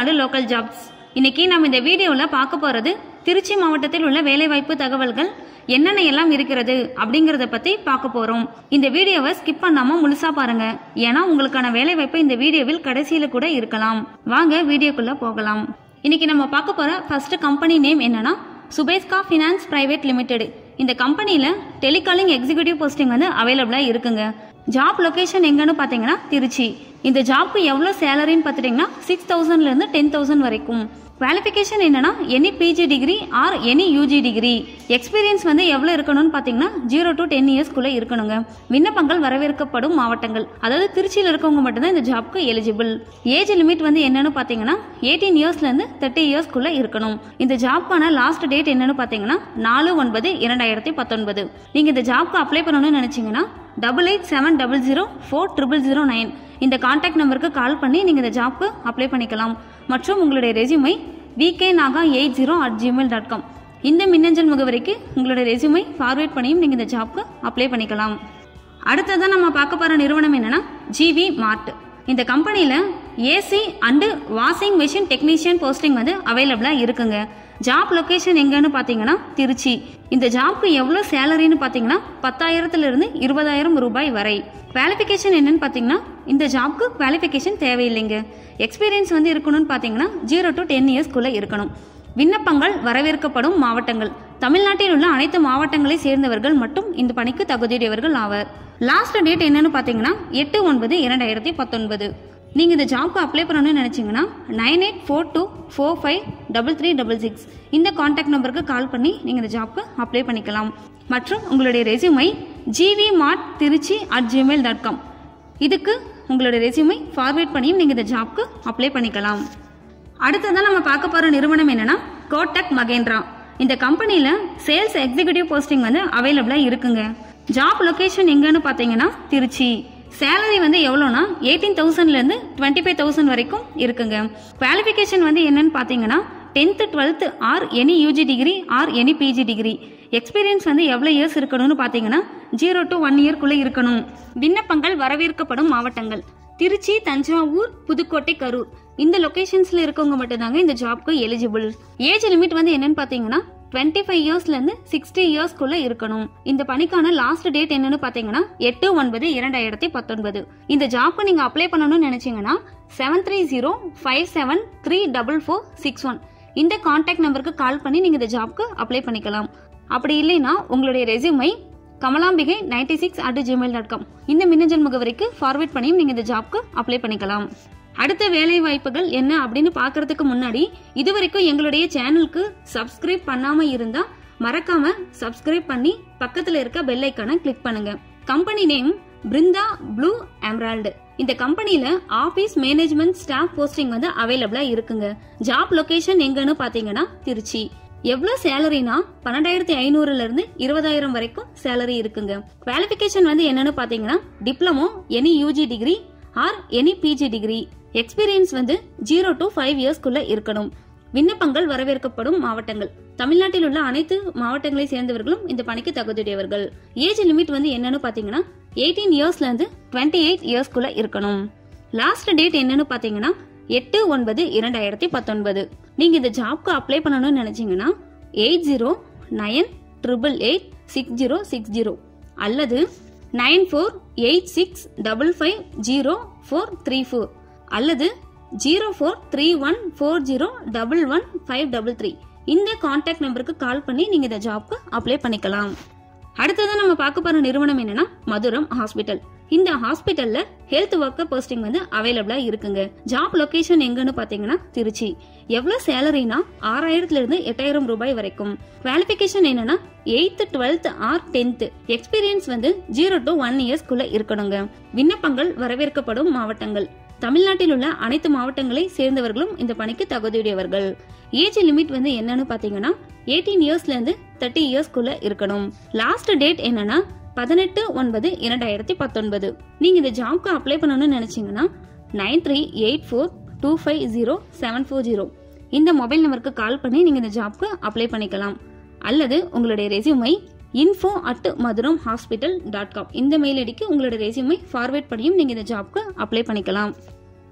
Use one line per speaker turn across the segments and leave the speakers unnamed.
Tamil Nadu local jobs இன்னைக்கு நம்ம இந்த வீடியோவில் பார்க்க போகிறது திருச்சி மாவட்டத்தில் உள்ள வேலைவாய்ப்பு தகவல்கள் என்னென்ன எல்லாம் இருக்கிறது அப்படிங்கிறத பற்றி பார்க்க போகிறோம் இந்த வீடியோவை ஸ்கிப் பண்ணாமல் முழுசா பாருங்க ஏன்னா உங்களுக்கான வேலைவாய்ப்பு இந்த வீடியோவில் கடைசியில் கூட இருக்கலாம் வாங்க வீடியோக்குள்ளே போகலாம் இன்னைக்கு நம்ம பார்க்க போகிற ஃபர்ஸ்ட் கம்பெனி நேம் என்னன்னா சுபேஸ்கா ஃபினான்ஸ் பிரைவேட் லிமிடெட் இந்த கம்பெனியில் டெலிகாலிங் எக்ஸிக்யூட்டிவ் போஸ்டிங் வந்து அவைலபிளாக இருக்குங்க ஜாப் லொகேஷன் எங்கன்னு பார்த்தீங்கன்னா திருச்சி இந்த ஜாப்க்கு எவ்வளோ சேலரின்னு பார்த்துட்டிங்கன்னா சிக்ஸ் தௌசண்ட்லேருந்து டென் தௌசண்ட் வரைக்கும் குவாலிஃபிகேஷன் என்னன்னா any PG degree or any UG degree experience வந்து எவ்வளோ இருக்கணும்னு பார்த்தீங்கன்னா ஜீரோ டு டென் இயர்ஸ்க்குள்ளே இருக்கணுங்க விண்ணப்பங்கள் வரவேற்கப்படும் மாவட்டங்கள் அதாவது திருச்சியில் இருக்கவங்க மட்டும்தான் இந்த ஜாப்க்கு எலிஜிபிள் ஏஜ் லிமிட் வந்து என்னன்னு பார்த்தீங்கன்னா எயிட்டீன் இயர்ஸ்லேருந்து தேர்ட்டி இயர்ஸ்க்குள்ளே இருக்கணும் இந்த ஜாப்க்கான லாஸ்ட் டேட் என்னன்னு பார்த்தீங்கன்னா நாலு ஒன்பது இரண்டாயிரத்தி பத்தொன்பது நீங்கள் இந்த ஜாப்க்கு அப்ளை பண்ணணும்னு நினச்சிங்கன்னா double eight seven double zero four triple zero nine இந்த காண்டாக்ட் நம்பருக்கு கால் பண்ணி நீங்கள் இந்த ஜாப்க்கு அப்ளை பண்ணிக்கலாம் மற்றும் உங்களுடைய ரெசியூமை VK Naga eight zero at Gmail dot com இந்த மின்னஞ்சல் முகவரிக்கு உங்களுடைய ரெசியூமை ஃபார்வேர்ட் பண்ணியும் நீங்கள் இந்த ஜாப்க்கு அப்ளை பண்ணிக்கலாம் அடுத்ததான் நம்ம பார்க்க போகிற நிறுவனம் என்னன்னா ஜிவி மார்ட் இந்த கம்பெனியில் AC and washing machine technician posting வந்து அவைலபிளாக இருக்குங்க ஜாப் லொகேஷன் எங்கன்னு பார்த்தீங்கன்னா திருச்சி இந்த ஜாப்க்கு எவ்வளோ சேலரின்னு பார்த்தீங்கன்னா பத்தாயிரத்துலேருந்து இருபதாயிரம் ரூபாய் வரை குவாலிஃபிகேஷன் என்னன்னு பார்த்தீங்கன்னா இந்த ஜாப்க்கு குவாலிஃபிகேஷன் தேவையில்லைங்க எக்ஸ்பீரியன்ஸ் வந்து இருக்கணும்னு பார்த்தீங்கன்னா ஜீரோ டு டென் இயர்ஸ்க்குள்ளே இருக்கணும் விண்ணப்பங்கள் வரவேற்கப்படும் மாவட்டங்கள் தமிழ்நாட்டில் உள்ள அனைத்து மாவட்டங்களை சேர்ந்தவர்கள் மட்டும் இந்த பணிக்கு தகுதியுடையவர்கள் ஆவர் லாஸ்ட் டேட் என்னன்னு பார்த்தீங்கன்னா எட்டு ஒன்பது இரண்டாயிரத்தி பத்தொன்பது நீங்கள் இந்த ஜாப்க்கு அப்ளை பண்ணணும்னு நினச்சிங்கன்னா nine eight four two four five double three double six இந்த காண்டாக்ட் நம்பருக்கு கால் பண்ணி நீங்கள் இந்த ஜாப்க்கு அப்ளை பண்ணிக்கலாம் மற்றும் உங்களுடைய ரெசியூமை GV mart Trichy at Gmail dot com இதுக்கு உங்களுடைய ரெசியூமை ஃபார்வேர்ட் பண்ணியும் நீங்கள் இந்த ஜாப்க்கு அப்ளை பண்ணிக்கலாம் அடுத்ததான் நம்ம பார்க்க போகிற நிறுவனம் என்னன்னா கோட்டக் மகேந்திரா இந்த கம்பெனியில் சேல்ஸ் எக்ஸிக்யூட்டிவ் போஸ்டிங் வந்து அவைலபிளாக இருக்குங்க ஜாப் லொகேஷன் எங்கன்னு பார்த்தீங்கன்னா திருச்சி சேலரி வந்து எவ்வளோனா எயிட்டீன் தௌசண்ட்லேருந்து டுவெண்ட்டி ஃபைவ் தௌசண்ட் வரைக்கும் இருக்குங்க குவாலிஃபிகேஷன் வந்து என்னன்னு பார்த்தீங்கன்னா tenth twelfth or any UG degree or any PG degree experience வந்து எவ்வளோ இயர்ஸ் இருக்கணும்னு பார்த்தீங்கன்னா ஜீரோ டு ஒன் இயர்க்குள்ளே இருக்கணும் விண்ணப்பங்கள் வரவேற்கப்படும் மாவட்டங்கள் திருச்சி தஞ்சாவூர் புதுக்கோட்டை கரூர் இந்த லொகேஷன்ஸ்ல இருக்கவங்க மட்டும்தாங்க இந்த ஜாப்க்கு எலிஜிபிள் ஏஜ் லிமிட் வந்து என்னன்னு பார்த்தீங்கன்னா டுவெண்ட்டி ஃபைவ் இயர்ஸ்லேருந்து சிக்ஸ்டி இயர்ஸ்க்குள்ள இருக்கணும் இந்த பணிக்கான லாஸ்ட் டேட் என்னன்னு பார்த்தீங்கன்னா எட்டு ஒன்பது இரண்டாயிரத்தி பத்தொன்பது இந்த ஜாப்க்கு நீங்கள் அப்ளை பண்ணணும்னு நினைச்சீங்கன்னா seven three zero five seven three double four six one இந்த கான்டாக்ட் நம்பருக்கு கால் பண்ணி நீங்கள் இந்த ஜாப்க்கு அப்ளை பண்ணிக்கலாம் அப்படி இல்லைன்னா உங்களுடைய ரெசியூமை Kamalambigai ninety six at Gmail dot com இந்த மின்னஞ்சல் முகவரிக்கு ஃபார்வேர்ட் பண்ணியும் நீங்கள் இந்த ஜாப்க்கு அப்ளை பண்ணிக்கலாம் அடுத்த வேலை வாய்ப்புகள் என்ன அப்படின்னு பார்க்கறதுக்கு முன்னாடி இதுவரைக்கும் எங்களுடைய சேனலுக்கு சப்ஸ்கிரைப் பண்ணாம இருந்தா மறக்காம சப்ஸ்கிரைப் பண்ணி பக்கத்துல இருக்க பெல் ஐக்கானை கிளிக் பண்ணுங்க company name Brinda blue emerald இந்த கம்பெனில ஆபீஸ் மேனேஜ்மெண்ட் ஸ்டாஃப் போஸ்டிங் வந்து அவைலபிளா இருக்குங்க ஜாப் லொகேஷன் எங்கன்னு பாத்தீங்கன்னா திருச்சி எவ்வளவு சேலரினா பன்னெண்டாயிரத்தி ஐநூறுல இருந்து இருபதாயிரம் வரைக்கும் சேலரி இருக்குங்க குவாலிஃபிகேஷன் வந்து என்னன்னு பாத்தீங்கன்னா diploma any UG degree or any PG degree experience வந்து ஜீரோ டு ஃபைவ் இயர்ஸ்க்குள்ள இருக்கணும் விண்ணப்பங்கள் வரவேற்கப்படும் மாவட்டங்கள் தமிழ்நாட்டில் உள்ள அனைத்து மாவட்டங்களை சேர்ந்தவர்களும் இந்த பணிக்கு தகுதியுடையவர்கள் ஏஜ் லிமிட் வந்து என்னன்னு பாத்தீங்கன்னா எயிட்டீன் இயர்ஸ்ல இருந்து டுவெண்ட்டி எயிட் இயர்ஸ்க்குள்ள இருக்கணும் லாஸ்ட் டேட் என்னன்னு பாத்தீங்கன்னா எட்டு ஒன்பது இரண்டாயிரத்தி பத்தொன்பது நீங்க இந்த ஜாப்க்கு அப்ளை பண்ணணும்னு நினைச்சீங்கன்னா eight zero nine triple eight six zero six zero அல்லது nine four eight six double five zero four three four அல்லது zero four three one four zero double one five double three இந்த contact நம்பருக்கு call பண்ணி நீங்கள் இந்த ஜாப்க்கு apply பண்ணிக்கலாம் அடுத்ததான் நம்ம பார்க்க போகிற நிறுவனம் என்னன்னா மதுரம் ஹாஸ்பிட்டல் இந்த ஹாஸ்பிட்டல்ல ஹெல்த் ஒர்க்கர் போஸ்டிங் வந்து அவைலபிளா இருக்குங்க ஜாப் லொகேஷன் எங்கன்னு பாத்தீங்கன்னா திருச்சி எவ்வளவு சேலரினா ஆறாயிரத்துல இருந்து எட்டாயிரம் ரூபாய் வரைக்கும் குவாலிபிகேஷன் என்னன்னா eighth twelfth or tenth experience வந்து ஜீரோ டு ஒன் இயர்ஸ்க்குள்ள இருக்கணுங்க விண்ணப்பங்கள் வரவேற்கப்படும் மாவட்டங்கள் தமிழ்நாட்டில் உள்ள அனைத்து மாவட்டங்களை சேர்ந்தவர்களும் இந்த பணிக்கு தகுதியுடையவர்கள் ஏஜ் லிமிட் வந்து என்னன்னு பாத்தீங்கன்னா எயிட்டீன் இயர்ஸ்ல இருந்து தேர்ட்டி இயர்ஸ்க்குள்ள இருக்கணும் லாஸ்ட் டேட் என்னன்னா பதினெட்டு ஒன்பது இரண்டாயிரத்தி பத்தொன்பது நீங்க இந்த ஜாப்க்கு அப்ளை பண்ணணும்னு நினைச்சீங்கன்னா nine three eight four two five zero seven four zero இந்த மொபைல் நம்பருக்கு கால் பண்ணி நீங்க இந்த ஜாப்க்கு அப்ளை பண்ணிக்கலாம் அல்லது உங்களுடைய ரெசியூமை info at Madhuram hospital dot com இந்த மெயில் ஐடிக்கு உங்களோட ரெசியூமை ஃபார்வேர்ட் பண்ணியும் நீங்கள் இந்த ஜாப்க்கு அப்ளை பண்ணிக்கலாம்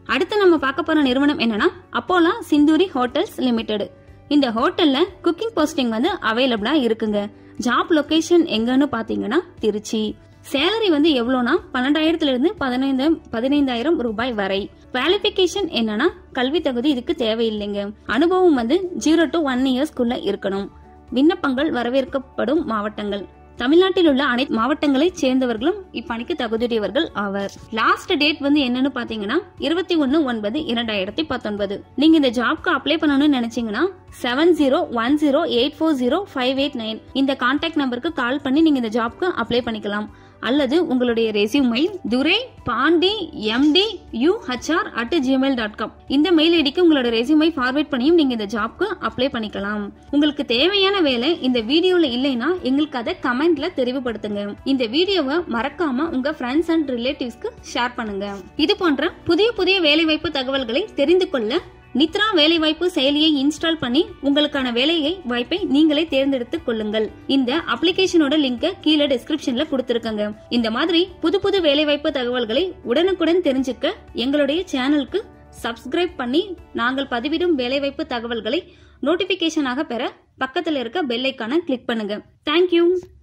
அடுத்து நம்ம பார்க்க போற நிறுவனம் என்னன்னா அப்போலா சிந்தூரி ஹோட்டல்ஸ் லிமிடெட் இந்த ஹோட்டல்ல குக்கிங் போஸ்டிங் வந்து அவைலபிளா இருக்குங்க ஜாப் லொகேஷன் எங்கன்னு பாத்தீங்கன்னா திருச்சி சேலரி வந்து எவ்வளோனா பன்னெண்டாயிரத்துல இருந்து பதினைந்து பதினைந்தாயிரம் ரூபாய் வரை குவாலிபிகேஷன் என்னன்னா கல்வி தகுதி இதுக்கு தேவையில்லைங்க அனுபவம் வந்து ஜீரோ டு ஒன் இயர்ஸ்க்குள்ள இருக்கணும் விண்ணப்பங்கள் வரவேற்கப்படும் மாவட்டங்கள் தமிழ்நாட்டில் உள்ள அனைத்து மாவட்டங்களைச் சேர்ந்தவர்களும் இப்பணிக்கு தகுதியுடையவர்கள் ஆவர் லாஸ்ட் டேட் வந்து என்னன்னு பாத்தீங்கன்னா இருபத்தி ஒன்னு ஒன்பது இரண்டாயிரத்தி பத்தொன்பது நீங்க இந்த ஜாப்க்கு அப்ளை பண்ணணும்னு நினைச்சீங்கன்னா seven zero one zero eight four zero five eight nine இந்த கான்டாக்ட் நம்பருக்கு கால் பண்ணி நீங்க இந்த ஜாப்க்கு அப்ளை பண்ணிக்கலாம் அல்லது உங்களுடைய ரெசியூமை Durai Pandi MD UHR at Gmail dot com இந்த மெயில் ஐடிக்கு உங்களோட ரெசியூமை ஃபார்வேர்ட் பண்ணியும் நீங்க இந்த ஜாப்க்கு அப்ளை பண்ணிக்கலாம் உங்களுக்கு தேவையான வேலை இந்த வீடியோல இல்லைன்னா எங்களுக்கு அதை கமெண்ட்ல தெரிவுபடுத்துங்க இந்த வீடியோவை மறக்காம உங்க ஃப்ரெண்ட்ஸ் அண்ட் ரிலேட்டிவ்ஸ்க்கு ஷேர் பண்ணுங்க இது போன்ற புதிய புதிய வேலைவாய்ப்பு தகவல்களை தெரிந்து கொள்ள நித்ரா வேலைவாய்ப்பு செயலியை இன்ஸ்டால் பண்ணி உங்களுக்கான வேலையை வாய்ப்பை நீங்களே தேர்ந்தெடுத்துக் கொள்ளுங்கள் இந்த அப்ளிகேஷனோட லிங்க கீழே டிஸ்கிரிப்ஷன்ல கொடுத்திருக்கங்க இந்த மாதிரி புது புது வேலைவாய்ப்பு தகவல்களை உடனுக்குடன் தெரிஞ்சுக்க எங்களுடைய சேனலுக்கு சப்ஸ்கிரைப் பண்ணி நாங்கள் பதிவிடும் வேலைவாய்ப்பு தகவல்களை நோட்டிபிகேஷனாக பெற பக்கத்தில் இருக்க பெல் ஐக்கான கிளிக் பண்ணுங்க தேங்க்யூ